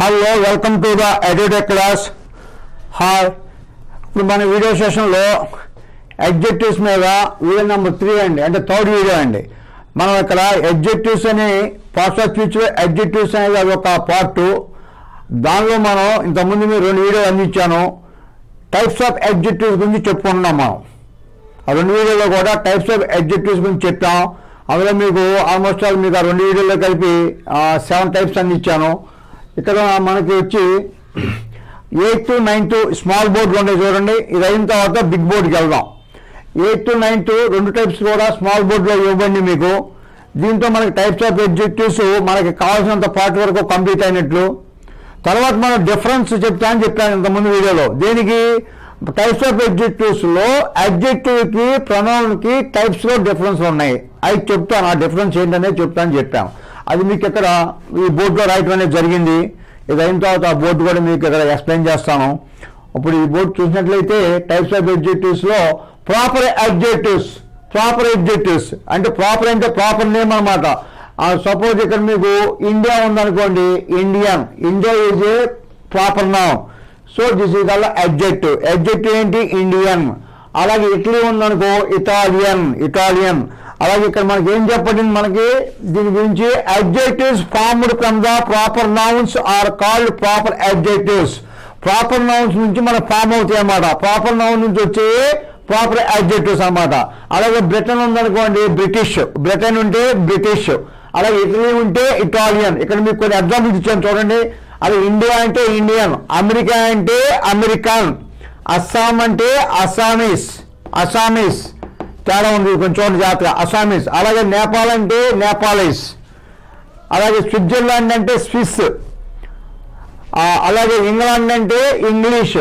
hello welcome to the edutech class hi ఇప్పుడు మన video సెషన్లో ఎగ్జెక్టివ్స్ మీద వీడియో నెంబర్ త్రీ అండి అంటే థర్డ్ వీడియో అండి మనం ఇక్కడ ఎగ్జెక్టివ్స్ అని పాస్ట్ ఆఫ్ ఫ్యూచర్ ఎగ్జెక్టివ్స్ అనేది అది ఒక పార్ట్ దానిలో మనం ఇంతకుముందు మీరు రెండు వీడియోలు అందించాను టైప్స్ ఆఫ్ ఎగ్జెక్టివ్స్ గురించి చెప్పుకుంటున్నాం మనం ఆ రెండు వీడియోలో కూడా టైప్స్ ఆఫ్ ఎగ్జెక్టివ్స్ గురించి చెప్పాం అందులో మీకు ఆల్మోస్ట్ ఆల్ మీకు ఆ రెండు వీడియోలో కలిపి సెవెన్ టైప్స్ అందించాను ఇక్కడ మనకి వచ్చి ఎయిత్ నైన్త్ స్మాల్ బోర్డులు ఉంటాయి చూడండి ఇది అయిన తర్వాత బిగ్ బోర్డుకి వెళ్దాం ఎయిత్ నైన్త్ రెండు టైప్స్ కూడా స్మాల్ బోర్డులో ఇవ్వండి మీకు దీంతో మనకి టైప్స్ ఆఫ్ ఎగ్జెక్టివ్స్ మనకి కావాల్సినంత పార్ట్ వరకు కంప్లీట్ అయినట్లు తర్వాత మనం డిఫరెన్స్ చెప్తా అని చెప్పాను ఇంతకుముందు వీడియోలో దేనికి టైప్స్ ఆఫ్ అడ్జెక్టివ్స్ లో అడ్జెక్టివ్ కి ప్రొనౌన్ కి టైప్స్ లో డిఫరెన్స్ ఉన్నాయి అవి చెప్తాను ఆ డిఫరెన్స్ ఏంటనేది చెప్తాను చెప్పాను అది మీకు ఇక్కడ ఈ బోర్డులో రాయటం అనేది జరిగింది ఇది అయిన తర్వాత ఆ బోర్డు కూడా మీకు ఇక్కడ ఎక్స్ప్లెయిన్ చేస్తాను ఇప్పుడు ఈ బోర్డు చూసినట్లయితే టైప్స్ ఆఫ్ అడ్జెక్టివ్స్ లో ప్రాపర్ అడ్జెక్టివ్స్ ప్రాపర్ అడ్జెక్టివ్స్ అంటే ప్రాపర్ అంటే ప్రాపర్ నేమ్ అనమాట సపోజ్ ఇక్కడ మీకు ఇండియా ఉందనుకోండి Indian India is a proper noun so this is అల్ల అడ్జెక్టివ్ అడ్జెక్టివ్ ఏంటి ఇండియన్ అలాగే ఇటలీ ఉందనుకో ఇటాలియన్ ఇటాలియన్ అలాగే ఇక్కడ మనకి ఏం చెప్పబడింది మనకి దీని గురించి adjectives formed from the proper nouns are called proper adjectives proper nouns నుంచి మనకు ఫామ్ అవుతాయి అన్నమాట ప్రాపర్ నౌన్ నుంచి వచ్చే ప్రాపర్ అడ్జెక్టివ్స్ అన్నమాట అలాగే బ్రిటన్ ఉందనుకోండి బ్రిటిష్ బ్రిటన్ ఉంటే బ్రిటిష్ అలాగే ఇటలీ ఉంటే ఇటాలియన్ ఇక్కడ మీకు కొన్ని ఎగ్జాంపుల్స్ ఇచ్చాను చూడండి అలాగే ఇండియా అంటే ఇండియన్ అమెరికా అంటే అమెరికన్ అస్సాం అంటే అస్సామీస్ అస్సామీస్ తేడా ఉంది కొంచెం చూడండి జాగ్రత్తగా అస్సామీస్ అలాగే నేపాల్ అంటే నేపాలీస్ అలాగే స్విట్జర్లాండ్ అంటే స్విస్ ఆ, అలాగే ఇంగ్లాండ్ అంటే ఇంగ్లీష్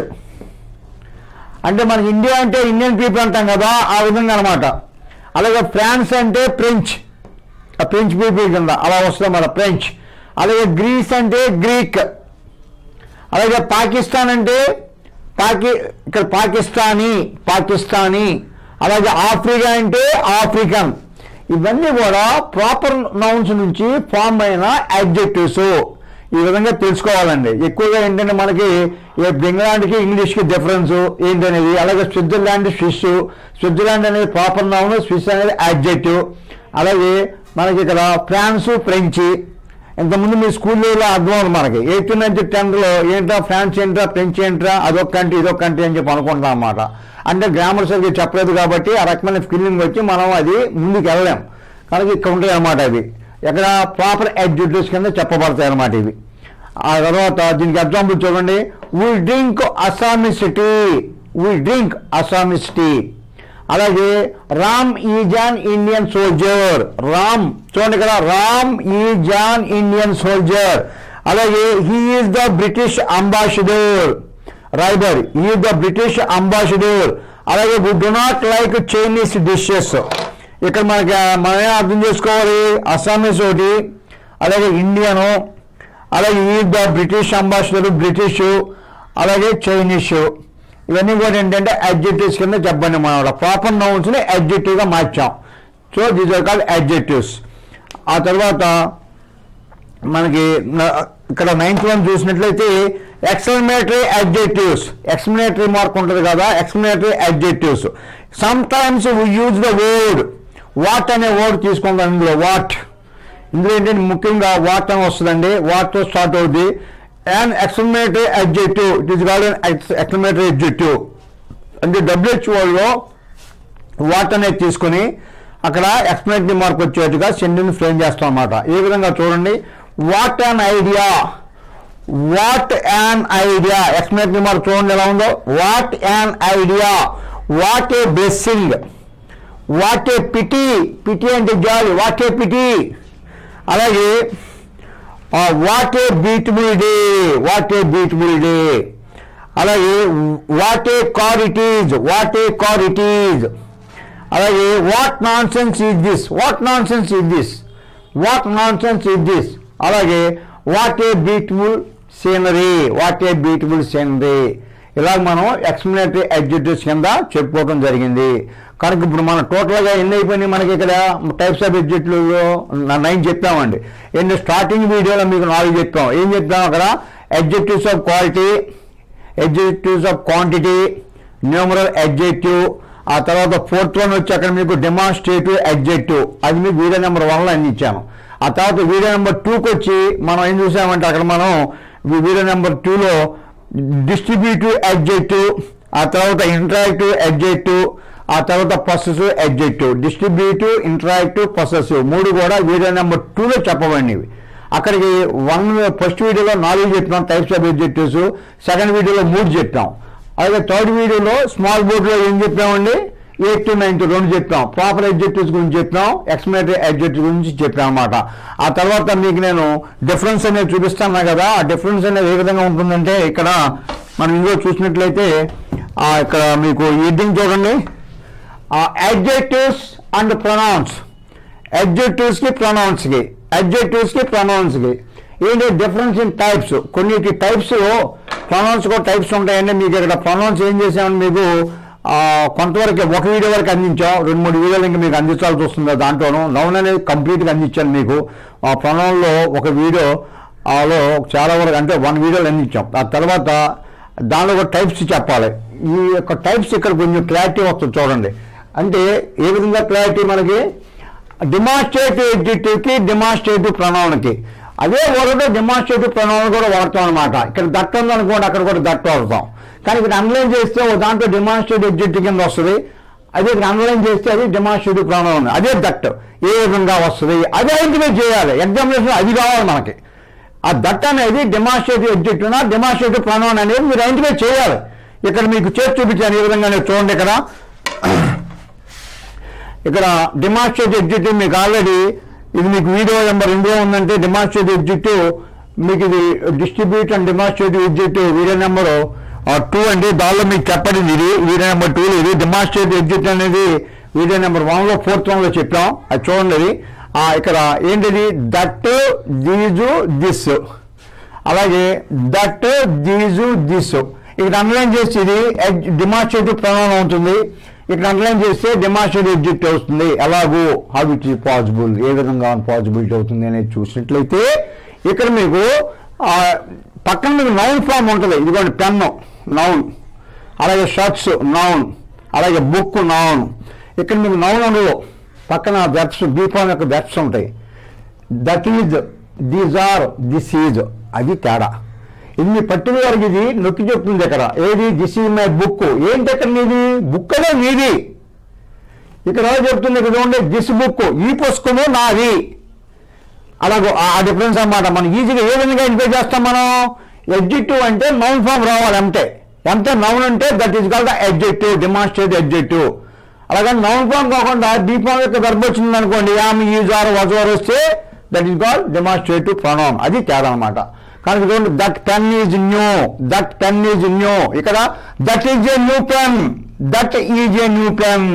అంటే మనకి ఇండియా అంటే ఇండియన్ పీపుల్ అంటాం కదా ఆ విధంగా అనమాట అలాగే ఫ్రాన్స్ అంటే ఫ్రెంచ్ ఆ ఫ్రెంచ్ పీపుల్ కింద అలా వస్తుంది మన ఫ్రెంచ్ అలాగే గ్రీస్ అంటే గ్రీక్ అలాగే పాకిస్తాన్ అంటే పాకి ఇక్కడ పాకిస్తానీ పాకిస్తానీ అలాగే ఆఫ్రికా అంటే ఆఫ్రికన్ ఇవన్నీ కూడా ప్రాపర్ నౌన్స్ నుంచి ఫామ్ అయిన అడ్జెక్టివ్స్ ఈ విధంగా తెలుసుకోవాలండి ఎక్కువగా ఏంటంటే మనకి ఏ ఇంగ్లాండ్కి ఇంగ్లీష్కి డిఫరెన్స్ ఏంటనేది అలాగే స్విట్జర్లాండ్ స్విస్ స్విట్జర్లాండ్ అనేది ప్రాపర్ నౌన్ స్విస్ అనేది అడ్జెక్టివ్ అలాగే మనకి ఇక్కడ ఫ్రాన్స్ ఫ్రెంచ్ ఇంతకుముందు మీ స్కూల్లో అర్థం ఉంది మనకి ఎయిత్ నైన్త్ టెన్త్లో ఏంట్రా ఫ్రాన్స్ ఏంట్రా ఫ్రెంచ్ ఏంట్రా అదొక కంట్రీ ఇదొక కంట్రీ అని చెప్పి అనుకుంటాం అన్నమాట అంటే గ్రామర్ సరిగ్గా చెప్పలేదు కాబట్టి ఆ రకమైన ఫీలింగ్ వచ్చి మనం అది ముందుకు వెళ్ళలేం కనుక ఇక్కడ ఉంటాయి అన్నమాట అవి ఎక్కడ ప్రాపర్ ఎడ్యుకేషన్ కింద చెప్పబడతాయి అన్నమాట ఇవి ఆ తర్వాత దీనికి ఎగ్జాంపుల్ చూడండి we drink Assamese tea we drink Assamese tea అలాగే Ram is an Indian soldier Ram చూడండి ఇక్కడ రామ్ ఈజాన్ ఇండియన్ సోల్జర్ అలాగే he is the British ambassador rider ఈ ద బ్రిటిష్ అంబాసిడర్ అలాగే we do not like Chinese dishes ఇక్కడ మనకి మనమే అర్థం చేసుకోవాలి అస్సామీస్ ఒకటి అలాగే ఇండియను అలాగే ఈ ద బ్రిటిష్ అంబాసిడర్ బ్రిటిష్ అలాగే చైనీస్ ఇవన్నీ కూడా ఏంటంటే అడ్జెక్టివ్స్ కింద చెప్పండి మనం ప్రాపర్ నౌన్స్ని అడ్జెక్టివ్గా మార్చాం so these are called adjectives ఆ తర్వాత మనకి న- ఇక్కడ నైన్త్ వన్ చూసినట్లయితే ఎక్స్ప్లనేటరీ అడ్జెక్టివ్స్ ఎక్స్ప్లనేటరీ మార్క్ ఉంటుంది కదా explanatory adjectives sometimes we use the word what అనే వర్డ్ తీసుకుందాం ఇందులో వాట్ ఇందులో ఏంటంటే ముఖ్యంగా వాట్ అని వస్తుందండి వాట్తో స్టార్ట్ అవుద్ది and explanatory adjective it is called explanatory adjective అంటే డబ్ల్యూహెచ్ఓలో వాట్ అనేది తీసుకొని అక్కడ ఎక్స్ప్లనేటరీ మార్క్ వచ్చేట్టుగా సెంటెన్స్ ఫ్రేమ్ చేస్తాం అన్నమాట ఏ విధంగా చూడండి what an idea what an idea explanatory mark చూడండి ఎలా ఉందో what an idea what a blessing what a pity pity అంటే జాలి వాట్ ఏ పిటి అలాగే what a beautiful day what a beautiful day అలాగే what a car it is what a car it is అలాగే what nonsense is this what nonsense is this what nonsense is this అలాగే what a beautiful scenery what a beautiful scenery ఇలా మనం explanatory adjectives కింద చెప్పుకోవడం జరిగింది కనుక ఇప్పుడు మనం టోటల్గా ఎన్ని అయిపోయినాయి మనకి ఇక్కడ టైప్స్ ఆఫ్ ఎడ్జెక్ట్లు నైన్ చెప్పామండి ఎన్ని స్టార్టింగ్ వీడియోలో మీకు నాలుగు చెప్పాం ఏం చెప్పాం అక్కడ adjectives of quality adjectives of quantity numeral adjective ఆ తర్వాత ఫోర్త్ వన్ వచ్చి అక్కడ మీకు డెమాన్స్ట్రేటివ్ adjective అది మీకు వీడియో నెంబర్ వన్లో అన్ని ఇచ్చాను ఆ తర్వాత వీడియో నెంబర్ టూకి వచ్చి మనం ఏం చూసామంటే అక్కడ మనం ఈ వీడియో నెంబర్ టూలో డిస్ట్రిబ్యూటివ్ adjective ఆ తర్వాత ఇంటరాక్టివ్ adjective ఆ తర్వాత possessive adjective distributive interactive possessive మూడు కూడా వీడియో నెంబర్ టూలో చెప్పబడినవి అక్కడికి వన్ ఫస్ట్ వీడియోలో నాలుగు చెప్పినాం టైప్స్ ఆఫ్ ఎడ్జెక్టివ్స్ సెకండ్ వీడియోలో మూడు చెప్పాం అలాగే థర్డ్ వీడియోలో స్మాల్ బోర్డులో ఏం చెప్పామండి ఎయిట్ టు నైన్ టు రెండు చెప్పాం ప్రాపర్ ఎడ్జెక్టివ్స్ గురించి చెప్పాం ఎక్స్ప్లెనేటరీ ఎడ్జెక్టివ్ గురించి చెప్పాం అనమాట ఆ తర్వాత మీకు నేను డిఫరెన్స్ అనేది చూపిస్తాను కదా ఆ డిఫరెన్స్ అనేది ఏ విధంగా ఉంటుందంటే ఇక్కడ మనం ఇందులో చూసినట్లయితే ఆ ఇక్కడ మీకు ఎడ్డింగ్ చూడండి అడ్జెక్టివ్స్ అండ్ ప్రొనౌన్స్ అడ్జెక్టివ్స్ కి ప్రొనౌన్స్ కి అడ్జెక్టివ్స్ కి ప్రొనౌన్స్ కి ఏంటి డిఫరెన్స్ ఇన్ టైప్స్ కొన్నిటి టైప్స్ ప్రొనౌన్స్ కూడా టైప్స్ ఉంటాయండి మీకు ఇక్కడ ప్రొనౌన్స్ ఏం చేసామని మీకు ఆ, కొంతవరకు ఒక వీడియో వరకు అందించాం రెండు మూడు వీడియోలు ఇంకా మీకు అందించాల్సి వస్తుంది దాంట్లోనూ నౌన్ అనేది కంప్లీట్గా అందించాను మీకు ఆ ప్రొనౌన్లో ఒక వీడియో లో చాలా వరకు అంటే వన్ వీడియోలు అందించాం ఆ తర్వాత దానిలో ఒక టైప్స్ చెప్పాలి ఈ యొక్క టైప్స్ ఇక్కడ కొంచెం క్లారిటీ వస్తుంది చూడండి అంటే ఏ విధంగా క్లారిటీ మనకి డిమాన్స్ట్రేటివ్ ఎడ్జెక్టివ్కి డిమాన్స్ట్రేటివ్ ప్రణాళికి అదే వర్డ్ డిమాన్స్ట్రేటివ్ ప్రణాళిక కూడా వాడతాం అనమాట ఇక్కడ దట్ ఉంది అనుకోండి అక్కడ కూడా దట్ వాడతాం కానీ ఇక్కడ అండర్లైన్ చేస్తే ఒక దాంట్లో డిమాన్స్ట్రేటివ్ ఎడ్జెక్టివ్ కింద వస్తుంది అదే ఇక్కడ అండర్లైన్ చేస్తే అది డిమాన్స్ట్రేటివ్ ప్రణాళిక అదే దట్ ఏ విధంగా వస్తుంది అదే ఐడెంటిఫై చేయాలి ఎగ్జామినేషన్ అది కావాలి మనకి ఆ దట్ అనేది డెమాన్స్ట్రేటివ్ ఎడ్జెక్టివ్ డెమాన్స్ట్రేటివ్ ప్రణాళిక అనేది మీరు ఐడెంటిఫై చేయాలి ఇక్కడ మీకు చేసి చూపించాను ఈ విధంగా నేను చూడండి ఇక్కడ ఇక్కడ డిమాన్స్ట్రేటివ్ ఎగ్జిక్యూటివ్ మీకు ఆల్రెడీ ఇది మీకు వీడియో నెంబర్ ఇందులో ఉందంటే డిమాన్స్ట్రేటివ్ ఎగ్జిక్యూటివ్ మీకు ఇది distribute and demonstrative executive video number two అండి దానిలో మీకు చెప్పండి ఇది వీడియో నెంబర్ టూ ఇది డిమాన్స్ట్రేటివ్ ఎగ్జిక్యూటివ్ అనేది వీడియో నెంబర్ వన్లో ఫోర్త్ వన్లో చెప్పాం అది చూడండి అది ఆ, ఇక్కడ ఏంటిది దట్ దీజు దిస్ అలాగే దట్ దీజు దిస్ ఇక్కడ అండర్లైన్ చేసి ఇది డిమాన్స్ట్రేటివ్ ప్రమాణం ఉంటుంది ఇక్కడ అండర్లైన్ చేస్తే డిమాన్స్ట్రేటివ్ ఎగ్జిక్ట్ వస్తుంది ఎలాగో హౌ ఇట్ ఈస్ పాసిబుల్ ఏ విధంగా పాసిబిలిటీ అవుతుంది అనేది చూసినట్లయితే ఇక్కడ మీకు ఆ, పక్కన మీకు నౌన్ ఫామ్ ఉంటుంది ఇదిగోండి పెన్ నౌన్ అలాగే షర్ట్స్ నౌన్ అలాగే బుక్ నౌన్ ఇక్కడ మీకు నౌన్ ఉండవు పక్కన వెబ్స్ బీఫామ్ యొక్క వెబ్స్ ఉంటాయి that is these are this is అది తేడా ఇది మీ పర్టికులర్ ఇది నొక్కి చెప్తుంది ఇక్కడ ఏది దిస్ ఈజ్ మై బుక్ ఏంటి ఇక్కడ నీది బుక్ అనే నీది ఇక్కడ ఎవరు చెప్తుంది ఇక్కడ చూడండి దిస్ బుక్ ఈ పుస్తకము నాది అలాగో ఆ డిఫరెన్స్ అన్నమాట మనం ఈజీగా ఏ విధంగా ఐడెంటిఫై చేస్తాం మనం ఎడ్జెక్టివ్ అంటే నౌన్ ఫామ్ రావాలి అంతే ఎంత నౌన్ అంటే that is called adjective demonstrate adjective అలాగే నౌన్ ఫామ్ కాకుండా డీ ఫామ్ యొక్క గర్భ వచ్చింది అనుకోండి am is are was are వస్తే that is called demonstrative pronoun అది తేడా అనమాట కానీ చూడండి that pen is new that pen is new ఇక్కడ that is a new pen that is a new pen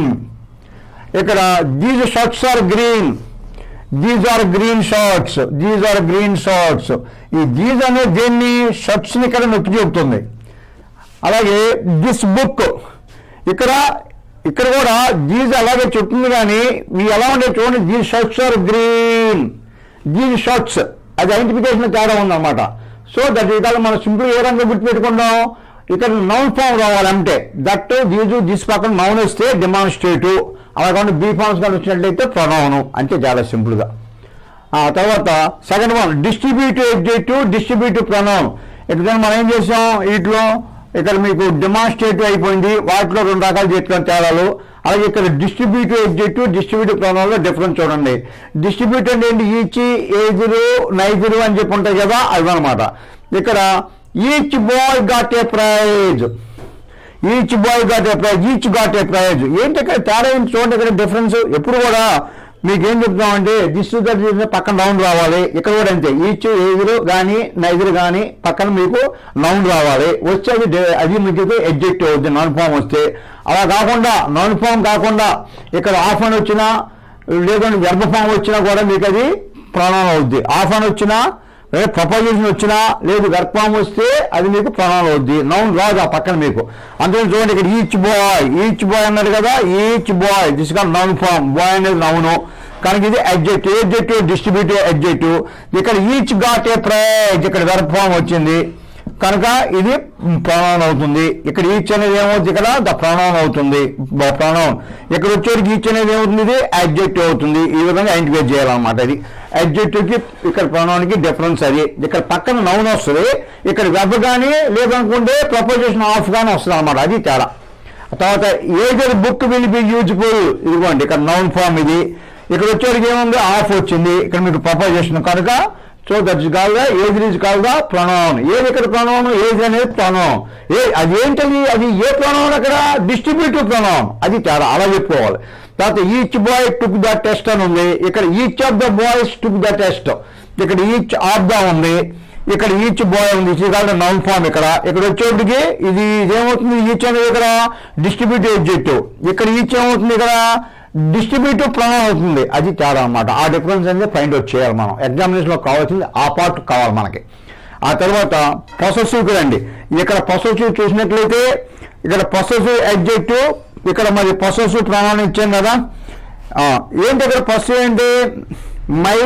ఇక్కడ these shirts are green these are green shorts these are green shorts ఈ these అనే దేన్ని shirts ని ఇక్కడ నొక్కి చెబుతుంది అలాగే దిస్ బుక్ ఇక్కడ ఇక్కడ కూడా దీస్ అలాగే చెప్తుంది కానీ ఇవి ఎలా ఉండే చూడండి these shirts are green these shirts అది ఐడెంటిఫికేషన్ తేడా ఉందన్నమాట సో దట్ ఇక్కడ మనం సింపుల్ ఏ రంగు గుర్తుపెట్టుకుంటాం ఇక్కడ నౌన్ ఫామ్ రావాలంటే దట్ దీజు దిస్ పక్కన నౌన్ వస్తే డిమాన్స్ట్రేటివ్ అలా కాకుండా బీ ఫామ్స్ కానీ వచ్చినట్లయితే ప్రొనౌను అంతే చాలా సింపుల్గా ఆ తర్వాత second one distributive adjective distributive pronoun ఇక్కడ మనం ఏం చేసాం వీటిలో ఇక్కడ మీకు డెమాన్స్ట్రేటివ్ అయిపోయింది వాటిలో రెండు రకాలు చెప్పుకున్న తేడాలు అలాగే ఇక్కడ డిస్ట్రిబ్యూటివ్ ఎగ్జెక్టివ్ డిస్ట్రిబ్యూటివ్ ప్రొనౌన్లో డిఫరెన్స్ చూడండి డిస్ట్రిబ్యూటివ్ అంటే ఏంటి ఈచ్ ఏజురు నైజురు అని చెప్పి ఉంటాయి కదా అవి అనమాట ఇక్కడ each boy got a prize each boy got a prize each got a prize ఏంటి ఇక్కడ తేడా ఏంటి చూడండి ఇక్కడ డిఫరెన్స్ ఎప్పుడు కూడా మీకు ఏం చెప్తామంటే దిస్ దట్ పక్కన నౌన్ రావాలి ఇక్కడ కూడా అంతే ఈచ్ ఎదురు కానీ నైదురు కానీ పక్కన మీకు నౌన్ రావాలి వచ్చే అది డే- అది మీకు ఎగ్జెక్టివ్ అవుతుంది నాన్ ఫామ్ వస్తే అలా కాకుండా నాన్ ఫామ్ కాకుండా ఇక్కడ ఆఫ్ అని వచ్చినా లేదంటే గర్భ ఫామ్ వచ్చినా కూడా మీకు అది ప్రాణం అవుద్ది ఆఫ్ అని వచ్చినా లేదా ప్రపోజిషన్ వచ్చినా లేదు గర్భం వస్తే అది మీకు ప్రణాళం అవుద్ది నౌన్ రాదు ఆ పక్కన మీకు అందుకని చూడండి ఇక్కడ ఈచ్ బాయ్ ఈచ్ బాయ్ అన్నాడు కదా ఈచ్ బాయ్ దిస్ గా నౌన్ ఫామ్ బాయ్ అనేది నౌను కనుక ఇది అడ్జెక్టివ్ అడ్జెక్టివ్ డిస్ట్రిబ్యూటివ్ అడ్జెక్టివ్ ఇక్కడ ఈచ్ గాట్ ఏ ప్రైజ్ ఇక్కడ గర్భం వచ్చింది కనుక ఇది ప్రాణం అవుతుంది ఇక్కడ ఈచ్ అనేది ఏమవుతుంది ఇక్కడ ద ప్రాణం అవుతుంది ప్రాణం ఇక్కడ వచ్చేటికి ఈచ్ అనేది ఏమవుతుంది ఇది అడ్జెక్టివ్ అవుతుంది ఈ విధంగా ఐడెంటిఫై చేయాలన్నమాట ఇది adjective కి ఇక్కడ ప్రాణానికి డిఫరెన్స్ అది ఇక్కడ పక్కన నౌన్ వస్తుంది ఇక్కడ వెబ్ కానీ లేదనుకుంటే ప్రపోజిషన్ ఆఫ్ కానీ వస్తుంది అనమాట అది తేడా తర్వాత either book will be useful ఇదిగోండి ఇక్కడ నౌన్ ఫామ్ ఇది ఇక్కడ వచ్చేటికి ఏముంది ఆఫ్ వచ్చింది ఇక్కడ మీకు ప్రపోజిషన్ కనుక సో దట్ ఇస్ కాల్గా ఏజ్ ఈజ్ కాల్గా ప్రణవం ఏది ఇక్కడ ప్రణవం ఏజ్ అనేది ప్రణవం ఏ అది ఏంటది అది ఏ ప్రణవం అక్కడ డిస్ట్రిబ్యూటివ్ ప్రణవం అది చాలా అలా చెప్పుకోవాలి తర్వాత each boy took the test అని ఉంది ఇక్కడ each of the boys took the test ఇక్కడ ఈచ్ ఆఫ్ ద ఉంది ఇక్కడ ఈచ్ బాయ్ ఉంది ఇది కాదు నౌన్ ఫామ్ ఇక్కడ ఇక్కడ వచ్చేప్పటికి ఇది ఇదేమవుతుంది ఈచ్ అనేది ఇక్కడ డిస్ట్రిబ్యూటివ్ ఎడ్జెక్టివ్ ఇక్కడ ఈచ్ ఏమవుతుంది ఇక్కడ డిస్ట్రిబ్యూటివ్ ప్రణం అవుతుంది అది తేడా అన్నమాట ఆ డిఫరెన్స్ అనేది ఫైండ్ అవుట్ చేయాలి మనం ఎగ్జామినేషన్ లో కావాల్సింది ఆ పార్ట్ కావాలి మనకి ఆ తర్వాత పొసెసివ్ అండి ఇక్కడ పొసెసివ్ చూసినట్లయితే ఇక్కడ పొసెసివ్ ఎడ్జెక్టివ్ ఇక్కడ మరి పొసెసివ్ ప్రణాన్ని ఇచ్చాం కదా ఆ, ఏంటి ఇక్కడ పొసెసివ్ ఏంటి మై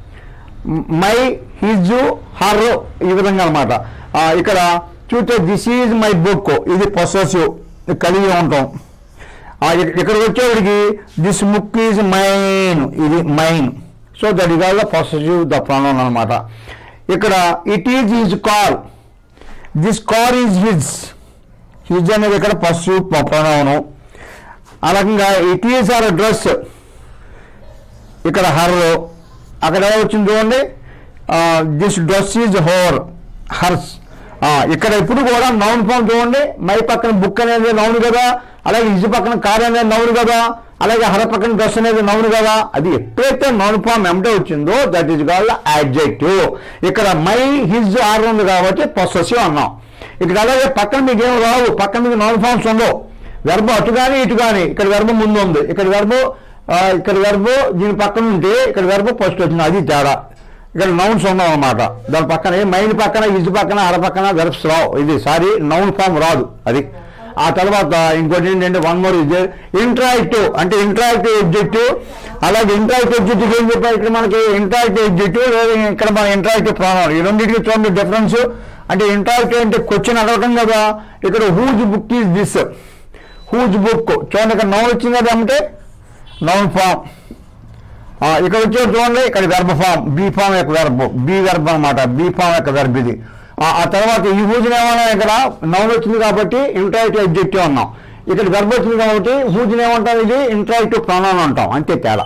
మై హిజ్ హర్ ఈ విధంగా అనమాట ఇక్కడ చూస్తే దిస్ ఈజ్ మై బుక్ ఇది పొసెసివ్ కలిగి ఉంటాం ఆ, ఇక- ఇక్కడికి వచ్చేవాడికి దిస్ బుక్ ఈజ్ మైన్ ఇది mine so that is all the possessive the ప్రాణం అనమాట ఇక్కడ it is his car this car is his his అనేది ఇక్కడ పొసెసివ్ ప్రణవనం ఆ రకంగా ఇట్ ఈజ్ ఆర్ డ్రెస్ ఇక్కడ హర్ అక్కడ ఎలా వచ్చింది చూడండి this dress is her hers ఇక్కడ ఇప్పుడు కూడా నౌన్ ఫామ్ చూడండి మై పక్కన బుక్ అనేది నౌన్ కదా అలాగే ఇజ్ పక్కన కార్ అనేది నౌన్ కదా అలాగే హర పక్కన డ్రెస్ అనేది నౌన్ కదా అది ఎప్పుడైతే నౌన్ ఫామ్ ఎంటే వచ్చిందో దట్ ఈజ్ కాల్డ్ యాడ్జెక్టివ్ ఇక్కడ మై హిజ్ ఆర్ ఉంది కాబట్టి పొసెసివ్ అన్నాం ఇక్కడ అలాగే పక్కన మీకు ఏం రావు పక్కన మీకు నౌన్ ఫామ్స్ ఉండవు వెర్బ్ అటు కానీ ఇటు కానీ ఇక్కడ వెర్బ్ ముందు ఉంది ఇక్కడ వెర్బ్ ఇక్కడ వెర్బ్ దీని పక్కన ఉంటే ఇక్కడ వెర్బ్ ఫస్ట్ వచ్చింది అది తేడా ఇక్కడ నౌన్స్ ఉన్నాం అనమాట దాని పక్కన మైండ్ పక్కన ఇజ్ పక్కన అర పక్కన వెర్బ్స్ రావు ఇది సారీ నౌన్ ఫామ్ రాదు అది ఆ తర్వాత ఇంకోటి ఏంటంటే వన్ మోర్ ఇజ్ ఇంట్రాక్టివ్ అంటే ఇంట్రాక్టివ్ ఎగ్జెక్టివ్ అలాగే ఇంట్రాక్టివ్ ఎగ్జెక్టివ్ ఏం చెప్పారు ఇక్కడ మనకి ఇంట్రాక్టివ్ ఎగ్జెక్టివ్ లేదా ఇక్కడ మన ఇంట్రాక్టివ్ ప్రాణం ఈ రెండింటికి చూడండి డిఫరెన్స్ అంటే ఇంట్రాక్టివ్ అంటే క్వశ్చన్ అడగటం కదా ఇక్కడ whose book is this whose book చూడండి ఇక్కడ నౌన్ వచ్చింది కదా అంటే నౌన్ ఫామ్ ఇక్కడ వచ్చే చూడండి ఇక్కడ వెర్బ్ ఫామ్ బీ ఫామ్ యొక్క వెర్బ్ బీ వెర్బ్ అనమాట బీ ఫామ్ యొక్క వెర్బ్ ఇది ఆ ఆ తర్వాత ఈ హూజ్ని ఏమన్నా ఇక్కడ నౌన్ వచ్చింది కాబట్టి ఇంట్రాక్టివ్ ఎగ్జెక్టివ్ అన్నాం ఇక్కడ వెర్బ్ వచ్చింది కాబట్టి హూజ్ని ఏమంటాం ఇది ఇంట్రాక్టివ్ ప్రాణాన్ని అంటాం అంతే తేడా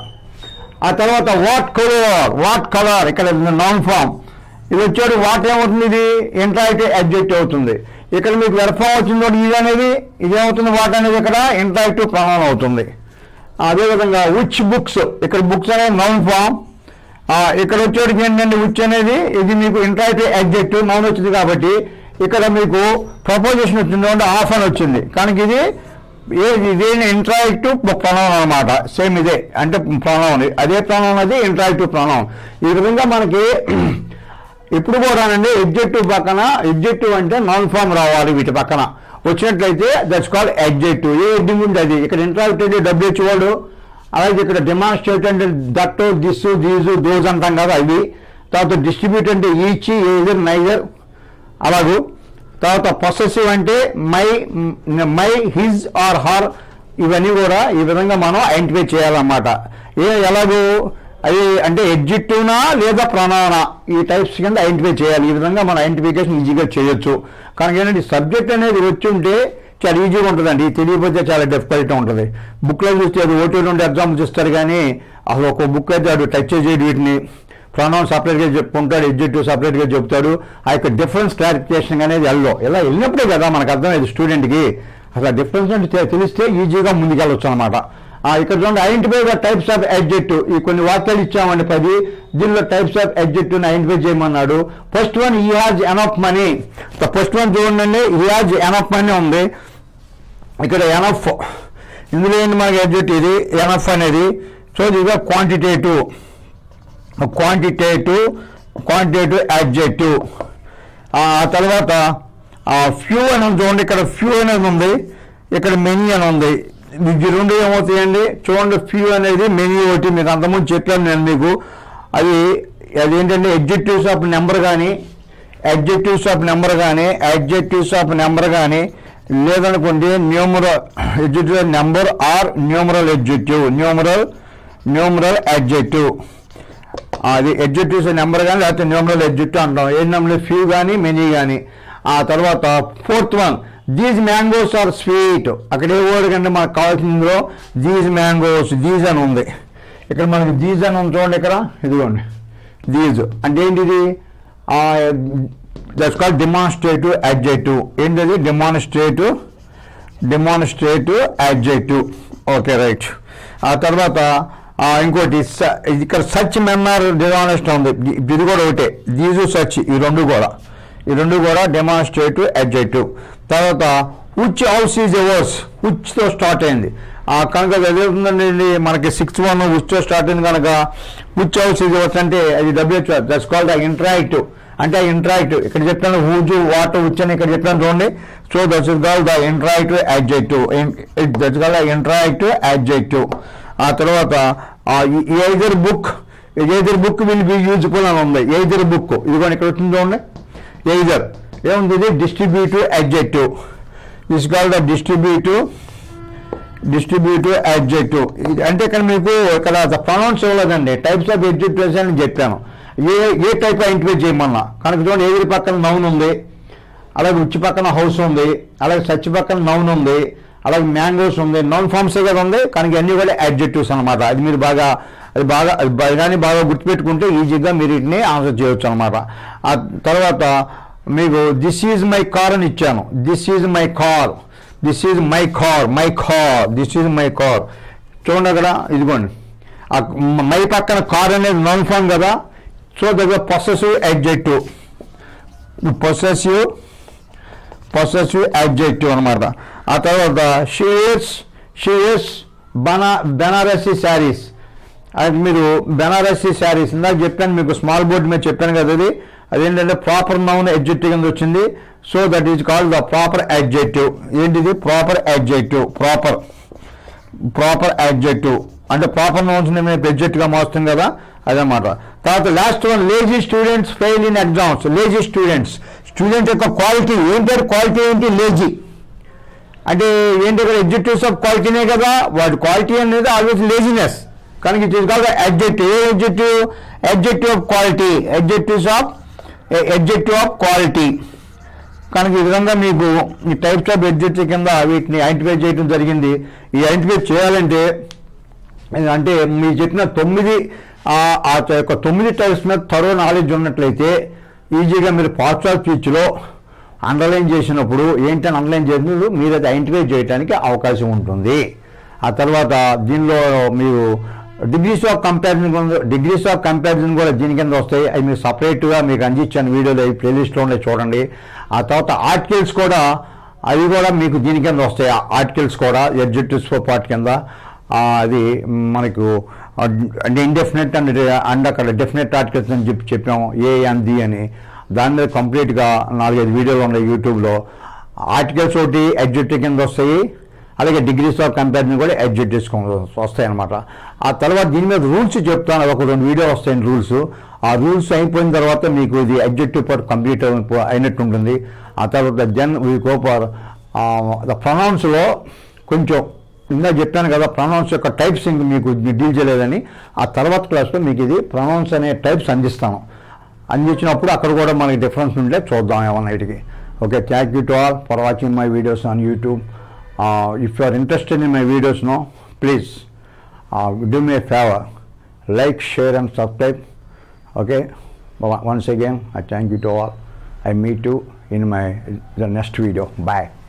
ఆ తర్వాత వాట్ కలర్ వాట్ కలర్ ఇక్కడ నౌన్ ఫామ్ ఇది వచ్చాడు వాట్ ఏమవుతుంది ఇది ఇంట్రాక్టివ్ అబ్జెక్ట్ అవుతుంది ఇక్కడ మీకు వెర్ఫామ్ వచ్చింది ఇది అనేది ఇదేమవుతుంది వాట్ అనేది ఇక్కడ ఇంట్రాక్టివ్ ప్రాణం అవుతుంది అదేవిధంగా ఉచ్ బుక్స్ ఇక్కడ బుక్స్ అనేది నౌన్ ఫామ్ ఇక్కడ వచ్చేటికి ఏంటంటే ఉచ్ అనేది ఇది మీకు ఇంట్రాక్టివ్ అబ్జెక్టివ్ నౌన్ వచ్చింది కాబట్టి ఇక్కడ మీకు ప్రపోజిషన్ వచ్చింది అంటే ఆఫ్ అని వచ్చింది కనుక ఇది ఏది ఇదే ఇంట్రాక్టివ్ ప్రణవం అనమాట సేమ్ ఇదే అంటే ప్రణవం అదే ప్రణవం అది ఇంట్రాక్టివ్ ప్రణవం ఈ విధంగా మనకి ఇప్పుడు కూడానండి ఎగ్జెక్టివ్ పక్కన ఎగ్జెక్టివ్ అంటే నాన్ ఫామ్ రావాలి వీటి పక్కన వచ్చినట్లయితే దట్స్ కాల్ ఎగ్జెక్టివ్ ఏ ఎడ్డింగ్ ఉంది అది ఇక్కడ ఇంట్రాక్టివ్ అంటే డబ్ల్యూహెచ్ వాడు అలాగే ఇక్కడ డెమాన్స్ట్రేట్ అంటే దట్ దిస్ దీస్ దోస్ అంటాం కదా అవి తర్వాత డిస్ట్రిబ్యూట్ అంటే ఈచ్ ఏజర్ నైజర్ అలాగూ తర్వాత పొసెసివ్ అంటే my my his or her ఇవన్నీ కూడా ఈ విధంగా మనం ఐడెంటిఫై చేయాలన్నమాట ఏ ఎలాగో అవి అంటే ఎగ్జిక్టివ్నా లేదా ప్రణానా ఈ టైప్స్ కింద ఐడెంటిఫై చేయాలి ఈ విధంగా మనం ఐడెంటిఫికేషన్ ఈజీగా చేయొచ్చు కనుక ఏంటంటే సబ్జెక్ట్ అనేది వచ్చి ఉంటే చాలా ఈజీగా ఉంటుందండి ఇది తెలియకపోతే చాలా డిఫికల్ట్ ఉంటుంది బుక్లో చూస్తే అది ఓటీ నుండి ఎగ్జామ్ చూస్తారు కానీ అసలు ఒక బుక్ అయితే అటు టచ్ చేయడు వీటిని ప్రొనౌన్ సపరేట్గా చెప్పుకుంటాడు ఎగ్జిక్టివ్ సపరేట్గా చెప్తాడు ఆ యొక్క డిఫరెన్స్ క్లారిఫికేషన్ అనేది వెళ్ళో ఇలా వెళ్ళినప్పుడే కదా మనకు అర్థమైంది స్టూడెంట్కి అసలు డిఫరెన్స్ అంటే తె- తెలిస్తే ఈజీగా ముందుకెళ్ళొచ్చు అనమాట ఇక్కడ చూడండి identify the types of adjective ఈ కొన్ని వాక్యాలు ఇచ్చామండి పది దీనిలో టైప్స్ ఆఫ్ ఎడ్జెక్టివ్ ఐడెంటిఫై చేయమన్నాడు ఫస్ట్ వన్ ఈ has enough money first one చూడండి ఈ హాజ్ ఎనఫ్ మనీ ఉంది ఇక్కడ ఎనఫ్ ఇందులో ఏంటి మనకి ఎడ్జెక్టివ్ ఇది ఎనఫ్ అనేది సో ఇది క్వాంటిటేటివ్ క్వాంటిటేటివ్ క్వాంటిటేటివ్ అడ్జెక్టివ్ ఆ తర్వాత ఫ్యూ అని ఉంది చూడండి ఇక్కడ ఫ్యూ అనేది ఉంది ఇక్కడ మెనీ అని ఉంది ఇది రెండు ఏమవుతాయండి చూడండి ఫ్యూ అనేది మెనీ ఒకటి మీకు అంతకుముందు చెప్పాను నేను మీకు అది అదేంటంటే ఎగ్జిక్టివ్స్ ఆఫ్ నెంబర్ కానీ అడ్జెక్టివ్స్ ఆఫ్ నెంబర్ కానీ అడ్జెక్టివ్స్ ఆఫ్ నెంబర్ కానీ లేదనుకోండి numeral adjective number or numeral adjective numeral numeral adjective అది ఎడ్జెక్టివ్స్ నెంబర్ కానీ లేకపోతే న్యూమరల్ ఎడ్జెక్టివ్ అంటాం ఏ నెంబర్ ఫ్యూ కానీ మెనీ కానీ ఆ తర్వాత fourth one these mangoes are sweet అక్కడ ఏ వర్డ్ కంటే మనకు కావాల్సిందో దీస్ మ్యాంగోస్ దీస్ అని ఉంది ఇక్కడ మనకి దీస్ అని ఉంది చూడండి ఇక్కడ ఇదిగోండి దీస్ అంటే ఏంటిది దట్స్ కాల్ డిమాన్స్ట్రేటివ్ అడ్జెక్టివ్ ఏంటిది demonstrative demonstrative adjective okay right ఆ తర్వాత ఆ, ఇంకోటి స- ఇక్కడ సచ్ మెమర్ డిమాన్స్ట్ ఉంది ఇ- ఇది కూడా ఒకటే దీజు సచ్ ఈ రెండు కూడా ఈ రెండు కూడా డెమాన్స్ట్రేటివ్ అడ్జెక్టివ్ తర్వాత ఉచ్ హౌస్ ఈజ్ ఎవర్స్ ఉచ్తో స్టార్ట్ అయింది ఆ కనుక అది ఎదుగుతుందండి మనకి సిక్స్త్ వన్ ఉచ్తో స్టార్ట్ అయింది కనుక ఉచ్ హౌస్ ఈజ్ ఎవర్స్ అంటే అది డబ్ల్యూహెచ్ దట్స్ కాల్డ్ ఇంటరాక్టివ్ అంటే ఇంటరాక్టివ్ ఇక్కడ చెప్పాను హూజు వాట్ ఉచ్ అని ఇక్కడ చెప్పాను చూడండి so that's is call the interactive adjective that's call the interactive adjective ఆ తర్వాత either book either book will be useful అని ఉంది ఏదర్ బుక్ ఇది కూడా ఇక్కడ వచ్చింది చూడండి ఎయిదర్ ఏముంది ఇది distributive adjective this call the distributive distributive adjective అంటే ఇక్కడ మీకు ఇక్కడ ప్రొనౌన్స్ ఇవ్వలేదండి టైప్స్ ఆఫ్ అడ్జెక్టివ్స్ అని చెప్పాను ఏ ఏ టైప్ ఐడెంటిఫై చేయమన్నా కనుక చూడండి ఎదురు పక్కన నౌన్ ఉంది అలాగే ఉచ్చి పక్కన హౌస్ ఉంది అలాగే సచ్చి పక్కన నౌన్ ఉంది అలాగే మ్యాంగోస్ ఉంది నౌన్ ఫార్మ్స్ కదా ఉంది కానీ అన్ని కూడా అడ్జెక్టివ్స్ అనమాట అది మీరు బాగా అది బాగా అది బాగానే బాగా గుర్తుపెట్టుకుంటే ఈజీగా మీరు వీటిని ఆన్సర్ చేయొచ్చు అనమాట ఆ తర్వాత మీకు దిస్ ఈజ్ మై కార్ అని ఇచ్చాను this is my car this is my car my car this is my car చూడండి అక్కడ ఇదిగోండి ఆ మై పక్కన కార్ అనేది నాన్ ఫామ్ కదా సో దగ్గర possessive adjective possessive possessive adjective అనమాట ఆ తర్వాత షేర్స్ షేర్స్ బనా బెనారసీ శారీస్ అది మీరు బెనారసీ శారీస్ ఇందాక చెప్పాను మీకు స్మాల్ బోర్డ్ మీద చెప్పాను కదా అది అదేంటంటే ప్రాపర్ నౌన్ అడ్జెక్టివ్ కింద వచ్చింది so that is called the proper adjective ఏంటిది proper adjective proper proper adjective అంటే ప్రాపర్ నౌన్స్ మేము గా మారుస్తాం కదా అదనమాట తర్వాత last one lazy students fail in exams lazy students student యొక్క క్వాలిటీ ఏంటి క్వాలిటీ ఏంటి లేజీ అంటే ఏంటి ఇక్కడ ఎడ్జెక్టివ్స్ ఆఫ్ క్వాలిటీనే కదా వాటి క్వాలిటీ అనేది ఆల్వేస్ లేజినెస్ కనుక ఇట్ ఈస్ కాల్డ్ అడ్జెక్టివ్ ఏ adjective adjective of quality adjectives of adjective of quality కనుక ఈ విధంగా మీకు ఈ టైప్స్ ఆఫ్ ఎడ్జెక్టివ్ కింద వీటిని ఐడెంటిఫై చేయడం జరిగింది ఈ ఐడెంటిఫై చేయాలంటే అంటే మీరు చెప్పిన తొమ్మిది ఆ ఆ యొక్క తొమ్మిది టైప్స్ మీద త్వరో నాలెడ్జ్ ఉన్నట్లయితే ఈజీగా మీరు పాస్ట్ ఆఫ్ స్పీచ్లో అండర్లైన్ చేసినప్పుడు ఏంటని అండర్లైన్ చేసినప్పుడు మీరు అది ఐడెంటిఫై చేయడానికి అవకాశం ఉంటుంది ఆ తర్వాత దీనిలో మీరు degrees of comparison degrees of comparison కూడా దీని కింద వస్తాయి అవి మీరు సపరేట్గా మీకు అందించాను వీడియోలో ఈ ప్లేలిస్ట్లో ఉండే చూడండి ఆ తర్వాత ఆర్టికల్స్ కూడా అవి కూడా మీకు దీని కింద వస్తాయి ఆర్టికల్స్ కూడా ఎడ్జెక్టివ్స్ పార్ట్ కింద ఆ, అది మనకు ఆ, అంటే ఇండెఫినెట్ అండ్ అండ్ అక్కడ డెఫినెట్ ఆర్టికల్స్ అని చెప్పి చెప్పాము ఏ అండ్ ది అని దాని మీద కంప్లీట్గా నాలుగైదు వీడియోలు ఉన్నాయి యూట్యూబ్లో ఆర్టికల్స్ ఒకటి ఎడ్జెక్టివ్ కింద వస్తాయి అలాగే డిగ్రీస్ ఆఫ్ కంపారిజన్ కూడా ఎడ్జెక్టివ్స్ వస్తాయి అనమాట ఆ తర్వాత దీని మీద రూల్స్ చెప్తాను ఒక రెండు వీడియో వస్తాయి రూల్స్ ఆ రూల్స్ అయిపోయిన తర్వాత మీకు ఇది ఎడ్జెక్టివ్ పార్ట్ కంప్లీట్ అయినట్టు ఉంటుంది ఆ తర్వాత దెన్ వీ కోపర్ ద ప్రొనౌన్స్లో కొంచెం ఇందా చెప్పాను కదా ప్రొనౌన్స్ యొక్క టైప్స్ ఇంక మీకు డీల్ చేయలేదని ఆ తర్వాత క్లాస్లో మీకు ఇది ప్రొనౌన్స్ అనే టైప్స్ అందిస్తాను అందించినప్పుడు అక్కడ కూడా మనకి డిఫరెన్స్ ఉంటే చూద్దాం ఏమన్నా వీటికి okay thank you to all for watching my videos on YouTube if you are interested in my videos no please do me favour like share and subscribe okay once again i thank you to all i meet you in my the next video bye